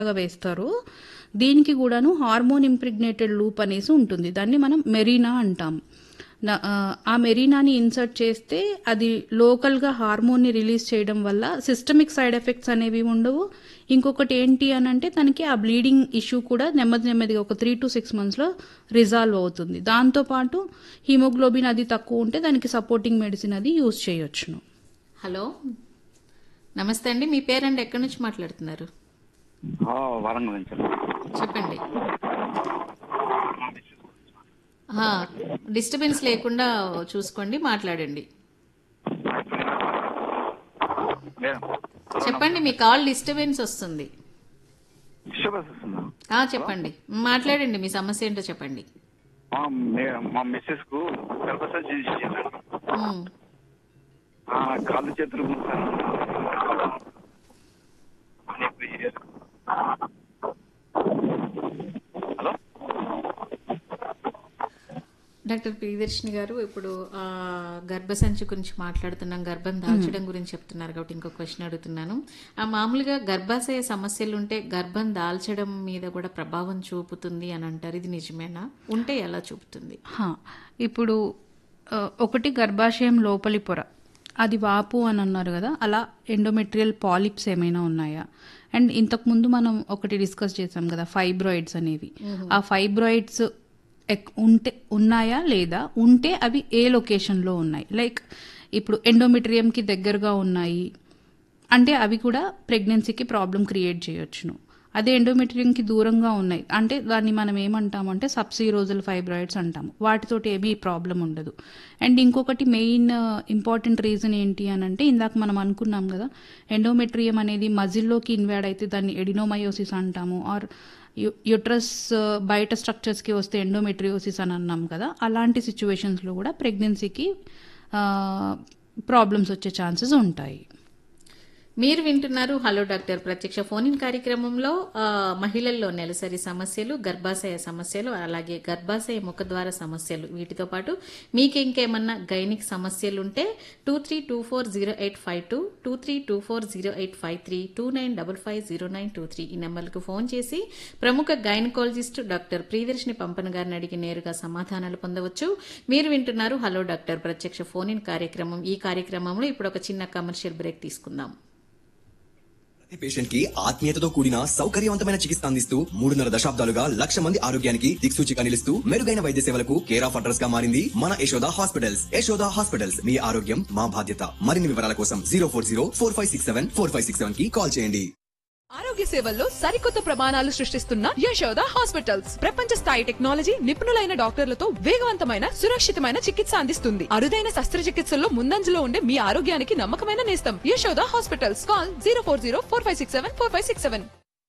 గా వేస్తారు దీనికి కూడాను హార్మోన్ ఇంప్రిగ్నేటెడ్ లూప్ అనేసి ఉంటుంది దాన్ని మనం మెరీనా అంటాం నా- ఆ, ఆ మెరీనాని ఇన్సర్ట్ చేస్తే అది లోకల్గా హార్మోన్ని రిలీజ్ చేయడం వల్ల సిస్టమిక్ సైడ్ ఎఫెక్ట్స్ అనేవి ఉండవు ఇంకొకటి ఏంటి అని అంటే తనకి ఆ బ్లీడింగ్ ఇష్యూ కూడా నెమ్మది నెమ్మదిగా ఒక త్రీ టు సిక్స్ మంత్స్లో రిజాల్వ్ అవుతుంది దాంతోపాటు హిమోగ్లోబిన్ అది తక్కువ ఉంటే దానికి సపోర్టింగ్ మెడిసిన్ అది యూజ్ చేయొచ్చును హలో నమస్తే అండి మీ పేరండి ఎక్కడి నుంచి మాట్లాడుతున్నారు ఆ, వరంగల్ నుంచి చెప్పండి డిస్టర్బెన్స్ లేకుండా చూసుకోండి మాట్లాడండి మేడం చెప్పండి మీ కాల్ డిస్టర్బెన్స్ వస్తుంది డిస్టర్బెన్స్ వస్తుందా ఆ, చెప్పండి మాట్లాడండి మీ సమస్య ఏంటో చెప్పండి మా మే- మా మిస్సెస్ కు గర్భసంచి చేశాను ఉమ్. ఆ, కాళ్ళు చేతులు గుంజుతాను. అని ఇప్పుడు చేశారు. హలో డాక్టర్ ప్రియదర్శిని గారు ఇప్పుడు ఆ, గర్భసంచి గురించి మాట్లాడుతున్నాం గర్భం దాల్చడం గురించి చెప్తున్నారు కాబట్టి ఇంకో క్వశ్చన్ అడుగుతున్నాను ఆ మామూలుగా గర్భాశయ సమస్యలు ఉంటే గర్భం దాల్చడం మీద కూడా ప్రభావం చూపుతుంది అని అంటారు ఇది నిజమేనా ఉంటే ఎలా చూపుతుంది హా, ఇప్పుడు ఆ, ఒకటి గర్భాశయం లోపలి పొర అది వాపు అని అన్నారు కదా అలా ఎండోమెట్రియల్ పాలిప్స్ ఏమైనా ఉన్నాయా అండ్ ఇంతకుముందు మనం ఒకటి డిస్కస్ చేసాం కదా ఫైబ్రాయిడ్స్ అనేవి ఆ ఫైబ్రాయిడ్స్ ఎక్- ఉంటే ఉన్నాయా లేదా ఉంటే అవి ఏ లొకేషన్లో ఉన్నాయి లైక్ ఇప్పుడు ఎండోమెట్రియంకి దగ్గరగా ఉన్నాయి అంటే అవి కూడా ప్రెగ్నెన్సీకి ప్రాబ్లం క్రియేట్ చేయొచ్చును అదే ఎండోమెట్రియంకి దూరంగా ఉన్నాయి అంటే దాన్ని మనం ఏమంటామంటే సబ్సీరోజల్ ఫైబ్రాయిడ్స్ అంటాము వాటితోటి ఏమీ ప్రాబ్లం ఉండదు అండ్ ఇంకొకటి మెయిన్ ఇంపార్టెంట్ రీజన్ ఏంటి అని అంటే ఇందాక మనం అనుకున్నాం కదా ఎండోమెట్రియం అనేది మజిల్లోకి ఇన్వాడ్ అయితే దాన్ని ఎడినోమయోసిస్ అంటాము ఆర్ యుట్రస్ బయట స్ట్రక్చర్స్కి వస్తే ఎండోమెట్రియోసిస్ అని అన్నాం కదా అలాంటి సిచ్యువేషన్స్లో కూడా ప్రెగ్నెన్సీకి ప్రాబ్లమ్స్ వచ్చే ఛాన్సెస్ ఉంటాయి మీరు వింటున్నారు హలో డాక్టర్ ప్రత్యక్ష ఫోన్ ఇన్ కార్యక్రమంలో ఆ, మహిళల్లో నెలసరి సమస్యలు గర్భాశయ సమస్యలు అలాగే గర్భాశయ ముఖద్వార సమస్యలు వీటితో పాటు మీకు ఇంకేమన్నా గైనిక్ సమస్యలు ఉంటే two three two four zero eight five two two three two four zero eight five three two nine double five zero nine two three ఈ నెంబర్లకు ఫోన్ చేసి ప్రముఖ గైనకాలజిస్ట్ డాక్టర్ ప్రియదర్శిని పంపన్ గారిని అడిగి నేరుగా సమాధానాలు పొందవచ్చు మీరు వింటున్నారు హలో డాక్టర్ ప్రత్యక్ష ఫోన్ ఇన్ కార్యక్రమం ఈ కార్యక్రమంలో ఇప్పుడు ఒక చిన్న కమర్షియల్ బ్రేక్ తీసుకుందాం ప్రతి పేషెంట్ కి ఆత్మీయతతో కూడిన సౌకర్యవంతమైన చికిత్స అందిస్తూ మూడున్నర దశాబ్దాలుగా లక్ష మంది ఆరోగ్యానికి దిక్సూచిగా నిలుస్తూ మెరుగైన వైద్య సేవలకు కేర్ ఆఫ్ అడ్రస్ గా మారింది మన యశోద హాస్పిటల్స్ యశోద హాస్పిటల్స్ మీ ఆరోగ్యం మా బాధ్యత మరిన్ని వివరాల కోసం zero four zero four five six seven four five six seven కి కాల్ చేయండి ఆరోగ్య సేవల్లో సరికొత్త ప్రమాణాలు సృష్టిస్తున్న యశోద హాస్పిటల్స్ ప్రపంచ స్థాయి టెక్నాలజీ నిపుణులైన డాక్టర్లతో వేగవంతమైన సురక్షితమైన చికిత్స అందిస్తుంది అరుదైన శస్త్రచికిత్సల్లో ముందంజలో ఉండే మీ ఆరోగ్యానికి నమ్మకమైన నేస్తం Yashoda hospitals call zero four zero four five six seven four five six seven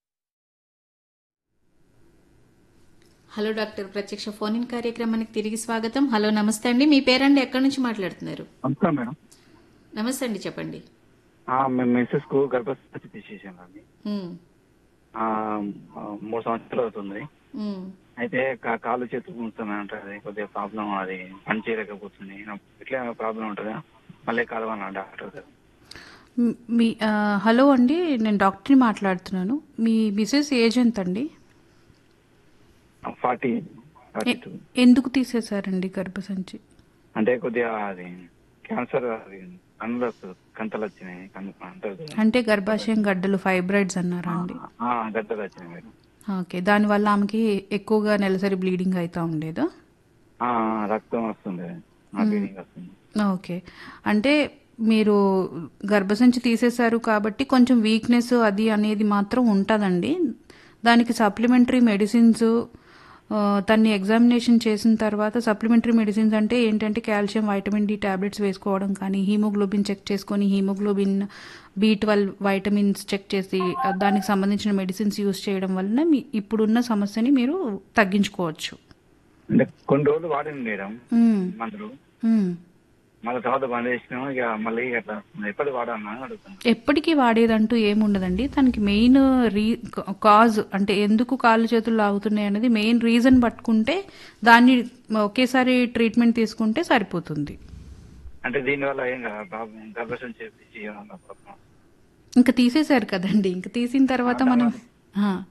hello doctor ప్రత్యక్ష ఫోన్ ఇన్ కార్యక్రమానికి తిరిగి స్వాగతం హలో నమస్తే అండి మీ పేరండి ఎక్కడి నుంచి మాట్లాడుతున్నారు అంతా మేడం నమస్తే అండి చెప్పండి ఆ, మేము మిస్సెస్ కు గర్భసంచి తీసేసాను అండి ఉమ్, ఆ, ఆ, మూడు సంవత్సరాలు అవుతుంది ఉమ్. అయితే కా- కాళ్ళు చేతులు గుంజుతున్నాయి అంటారు కొద్దిగా ప్రాబ్లం అది పని చేయలేకపోతుంది ఇట్లా ప్రాబ్లం ఉంటుందా మళ్ళీ కలవన్నా డాక్టర్ గారు మ్, మీ ఆ, హలో అండి నేను డాక్టర్ని మాట్లాడుతున్నాను మీ మిసెస్ ఏజ్ ఎంత అండి ఫార్టీ ఫార్టీ ఎ- టూ ఎందుకు తీసేశారండి గర్భసంచి అంటే కొద్దిగా అది క్యాన్సర్ అది కన్నులు కంతలు వచ్చినాయి కన్ను అంటారు కదా. అంటే గర్భాశయం గడ్డలు ఫైబ్రాయిడ్స్ అన్నారా అండి ఆ, గడ్డలు వచ్చినాయి మేడం ఓకే దానివల్ల ఆమెకి ఎక్కువగా నెలసరి బ్లీడింగ్ అవుతా ఉండేదా ఆ, రక్తం వస్తుంది ఆ బ్లీడింగ్ వస్తుంది ఓకే అంటే మీరు గర్భసంచి తీసేశారు కాబట్టి కొంచెం వీక్నెస్ అది అనేది మాత్రం ఉంటుందండి దానికి సప్లిమెంటరీ మెడిసిన్స్ తన్ని ఎగ్జామినేషన్ చేసిన తర్వాత సప్లిమెంటరీ మెడిసిన్స్ అంటే ఏంటంటే కాల్షియం వైటమిన్ డి టాబ్లెట్స్ వేసుకోవడం కానీ హీమోగ్లోబిన్ చెక్ చేసుకొని haemoglobin B twelve vitamins check చేసి ఆ, దానికి సంబంధించిన మెడిసిన్స్ యూస్ చేయడం వలన మీ ఇప్పుడున్న సమస్యని మీరు తగ్గించుకోవచ్చు అంటే కొన్ని రోజులు వాడింది మేడం మ్మ్. మందులు మ్మ్. మళ్ళీ తర్వాత బంద్ చేసినాం ఇక మళ్ళీ అట్లా ఎప్పటి వాడన్నా అని అడుగుతాను ఎప్పటికీ వాడేదంటూ ఏముండదండి తనకి మెయిన్ రీ కాజ్ అంటే ఎందుకు కాళ్ళు చేతులు లాగుతున్నాయి అనేది మెయిన్ రీజన్ పట్టుకుంటే దాన్ని ఒకేసారి ట్రీట్మెంట్ తీసుకుంటే సరిపోతుంది అంటే దీనివల్ల ఏం కదా ప్రాబ్లం గర్భసం చేపించి ఏమన్నా ప్రాబ్లం ఇంకా తీసేశారు కదండి ఇంకా తీసిన తర్వాత మనం ఆ,